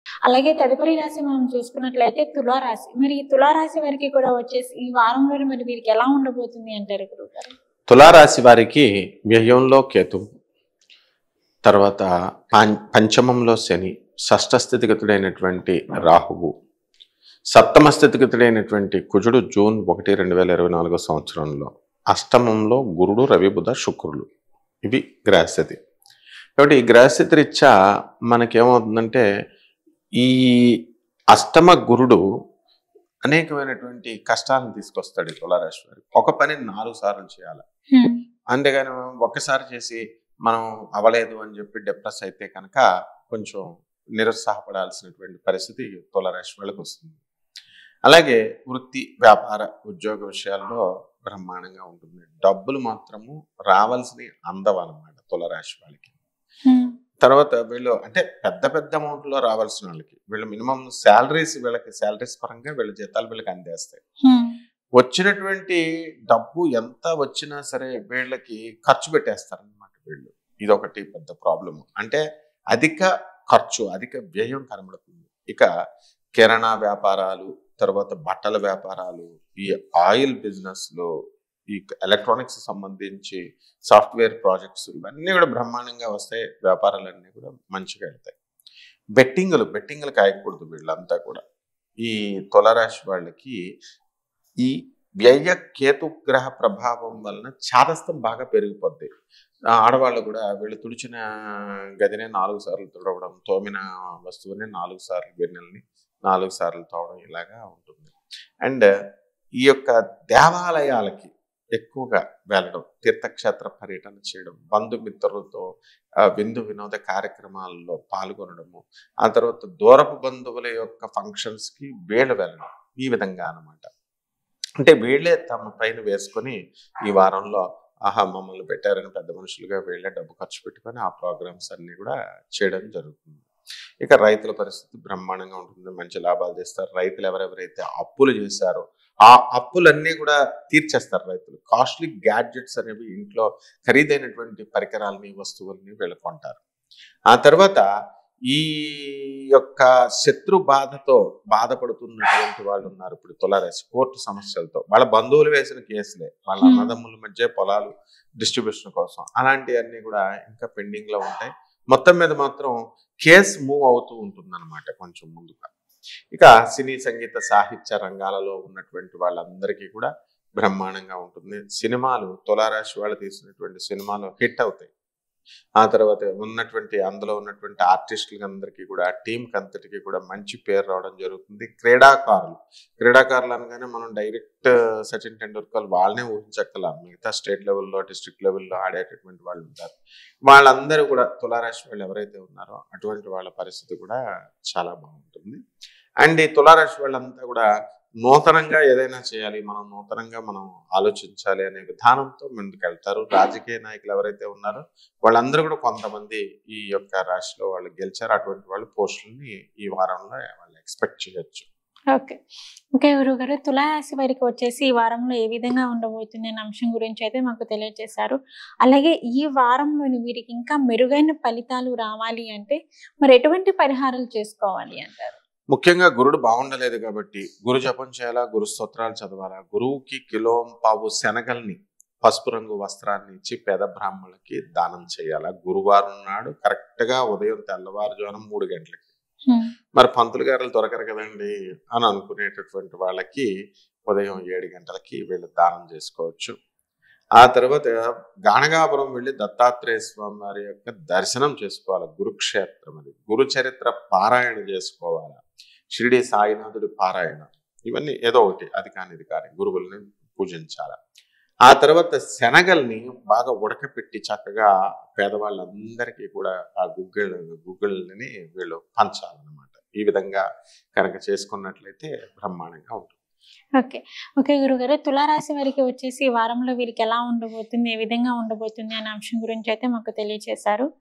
అలాగే తదుపరి రాశి మనం చూసుకున్నట్లయితే తులారాశి మరి ఈ తులారాశి వారికి కూడా వచ్చేసి ఈ వారంలో మరి వీరికి ఎలా ఉండబోతుంది అంటారు గురువు గారు తులారాశి వారికి వ్యయంలో కేతు తర్వాత పాం- పంచమంలో శని షష్ఠ స్థితిగతుడైనటువంటి రాహువు సప్తమ స్థితిగతుడైనటువంటి కుజుడు జూన్ ఒకటి రెండు వేల ఇరవై నాలుగో సంవత్సరంలో అష్టమంలో గురుడు రవి బుధ శుక్రులు ఇవి గ్రహస్థితి కాబట్టి ఈ గ్రహస్థితి రీత్యా మనకేమవుతుందంటే ఈ అష్టమ గురుడు అనేకమైనటువంటి కష్టాలను తీసుకొస్తాడు ఈ తులారాశి వారికి ఒక పని నాలుగు సార్లు చేయాలి హ్మ్. అంతేగాని ఒక్కసారి చేసి మనం అవలేదు అని చెప్పి డిప్రెస్ అయితే కనుక కొంచెం నిరుత్సాహపడాల్సినటువంటి పరిస్థితి తులారాశి వాళ్ళకి వస్తుంది అలాగే వృత్తి వ్యాపార ఉద్యోగ విషయాల్లో బ్రహ్మాండంగా ఉంటుంది డబ్బులు మాత్రము రావాల్సినవి అందవన్నమాట తులరాశి వాళ్ళకి హ్మ్. తర్వాత వీళ్ళు అంటే పెద్ద పెద్ద అమౌంట్లో రావాల్సిన వాళ్ళకి వీళ్ళు మినిమం శాలరీస్ వీళ్ళకి శాలరీస్ పరంగా వీళ్ళ జీతాలు వీళ్ళకి అందేస్తాయి హ్మ్. వచ్చినటువంటి డబ్బు ఎంత వచ్చినా సరే వీళ్ళకి ఖర్చు పెట్టేస్తారు అనమాట వీళ్ళు ఇదొకటి పెద్ద ప్రాబ్లం అంటే అధిక ఖర్చు అధిక వ్యయం కనబడుతుంది ఇక కిరాణా వ్యాపారాలు తర్వాత బట్టల వ్యాపారాలు ఈ ఆయిల్ బిజినెస్ లో ఈ ఎలక్ట్రానిక్స్ సంబంధించి సాఫ్ట్వేర్ ప్రాజెక్ట్స్ ఇవన్నీ కూడా బ్రహ్మాండంగా వస్తాయి వ్యాపారాలన్నీ కూడా మంచిగా వెళ్తాయి బెట్టింగ్లు బెట్టింగ్లు కాయకూడదు వీళ్ళంతా కూడా ఈ తులరాశి వాళ్ళకి ఈ వ్యయ కేతు గ్రహ ప్రభావం వలన చాదస్తం బాగా పెరిగిపోద్ది ఆ ఆడవాళ్ళు కూడా వీళ్ళు తుడిచిన గదినే నాలుగు సార్లు తుడవడం తోమిన వస్తువుని నాలుగు సార్లు వెన్నెల్ని నాలుగు సార్లు తోవడం ఇలాగా ఉంటుంది అండ్ ఈ యొక్క దేవాలయాలకి ఎక్కువగా వెళ్ళడం తీర్థక్షేత్ర పర్యటన చేయడం బంధుమిత్రులతో ఆ, విందు వినోద కార్యక్రమాల్లో పాల్గొనడము ఆ తర్వాత దూరపు బంధువుల యొక్క ఫంక్షన్స్కి వీళ్ళు వెళ్ళడం ఈ విధంగా అన్నమాట అంటే వీళ్ళే తమ పైన వేసుకొని ఈ వారంలో ఆహా మమ్మల్ని పెట్టారని పెద్ద మనుషులుగా వీళ్ళే డబ్బు ఖర్చు పెట్టుకొని ఆ ప్రోగ్రామ్స్ అన్ని కూడా చేయడం జరుగుతుంది ఇక రైతుల పరిస్థితి బ్రహ్మాండంగా ఉంటుంది మంచి లాభాలు చేస్తారు రైతులు ఎవరెవరైతే అప్పులు చేశారో ఆ అప్పులన్నీ కూడా తీర్చేస్తారు రైతులు కాస్ట్లీ గ్యాడ్జెట్స్ అనేవి ఇంట్లో ఖరీదైనటువంటి పరికరాలని వస్తువుల్ని వీళ్ళు కొంటారు ఆ తర్వాత ఈ యొక్క శత్రు బాధతో బాధపడుతున్నటువంటి వాళ్ళు ఉన్నారు ఇప్పుడు తులారాశి కోర్టు సమస్యలతో వాళ్ళ బంధువులు వేసిన కేసులే వాళ్ళ Hmm. అన్నదమ్ముల మధ్య పొలాలు డిస్ట్రిబ్యూషన్ కోసం అలాంటివన్నీ కూడా ఇంకా పెండింగ్ లో ఉంటాయి మొత్తం మీద మాత్రం కేసు మూవ్ అవుతూ ఉంటుంది అనమాట కొంచెం ముందుగా ఇక సినీ సంగీత సాహిత్య రంగాలలో ఉన్నటువంటి వాళ్ళందరికీ కూడా బ్రహ్మాండంగా ఉంటుంది సినిమాలు తులారాశి వాళ్ళు తీసినటువంటి సినిమాలు హిట్ అవుతాయి ఆ తర్వాత ఉన్నటువంటి అందులో ఉన్నటువంటి ఆర్టిస్టులకి అందరికీ కూడా టీంకి అంతటికి కూడా మంచి పేరు రావడం జరుగుతుంది క్రీడాకారులు క్రీడాకారులు అనగానే మనం డైరెక్ట్ సచిన్ టెండూల్కర్ వాళ్ళనే ఊహించక్కల మిగతా స్టేట్ లెవెల్లో డిస్ట్రిక్ట్ లెవెల్లో ఆడేటటువంటి వాళ్ళు ఉంటారు వాళ్ళందరూ కూడా తులారాశి వాళ్ళు ఎవరైతే ఉన్నారో అటువంటి వాళ్ళ పరిస్థితి కూడా చాలా బాగుంటుంది అండ్ ఈ తులారాశి వాళ్ళంతా కూడా నూతనంగా ఏదైనా చేయాలి మనం నూతనంగా మనం ఆలోచించాలి అనే విధానంతో ముందుకెళ్తారు రాజకీయ నాయకులు ఎవరైతే ఉన్నారో వాళ్ళందరూ కూడా కొంతమంది ఈ యొక్క రాశిలో వాళ్ళు గెలిచారు అటువంటి వాళ్ళు పోస్టులని ఈ వారంలో వాళ్ళు ఎక్స్పెక్ట్ చేయొచ్చు ఓకే ఓకే గురువు గారు తులారాశి వారికి వచ్చేసి ఈ వారంలో ఏ విధంగా ఉండబోతుంది అనే అంశం గురించి అయితే మాకు తెలియజేశారు అలాగే ఈ వారంలోని వీరికి ఇంకా మెరుగైన ఫలితాలు రావాలి అంటే మరి ఎటువంటి పరిహారాలు చేసుకోవాలి అంటారు ముఖ్యంగా గురుడు బాగుండలేదు కాబట్టి గురు జపం చేయాలా గురు స్తోత్రాలు చదవాలా గురువుకి కిలో పావు శనగల్ని పసుపు రంగు వస్త్రాన్ని ఇచ్చి పేద బ్రాహ్మణులకి దానం చేయాలా గురువారం నాడు కరెక్ట్ గా ఉదయం తెల్లవారుజామున మూడు గంటలకి హ్మ్. మరి పంతులు గారులు దొరకరు కదండి అని అనుకునేటటువంటి వాళ్ళకి ఉదయం ఏడు గంటలకి వీళ్ళు దానం చేసుకోవచ్చు ఆ తర్వాత గాణగాపురం వెళ్ళి దత్తాత్రేయ స్వామి వారి యొక్క దర్శనం చేసుకోవాలి గురుక్షేత్రం అది గురు చరిత్ర పారాయణ చేసుకోవాలి షిరిడి సాయినాథుడి పారాయణ ఇవన్నీ ఏదో ఒకటి అది కాని ఇది కానీ గురువుల్ని పూజించాలి ఆ తర్వాత శనగల్ని బాగా ఉడకపెట్టి చక్కగా పేదవాళ్ళందరికీ కూడా ఆ గుగ్గిళ్ళ గుగ్గిళ్ళని వీళ్ళు పంచాలన్నమాట ఈ విధంగా కనుక చేసుకున్నట్లయితే బ్రహ్మాండంగా ఉంటుంది ఓకే ఓకే గురుగారు తులారాశి వారికి వచ్చేసి ఈ వారంలో వీరికి ఎలా ఉండబోతుంది ఏ విధంగా ఉండబోతుంది అనే అంశం గురించి అయితే మాకు తెలియజేశారు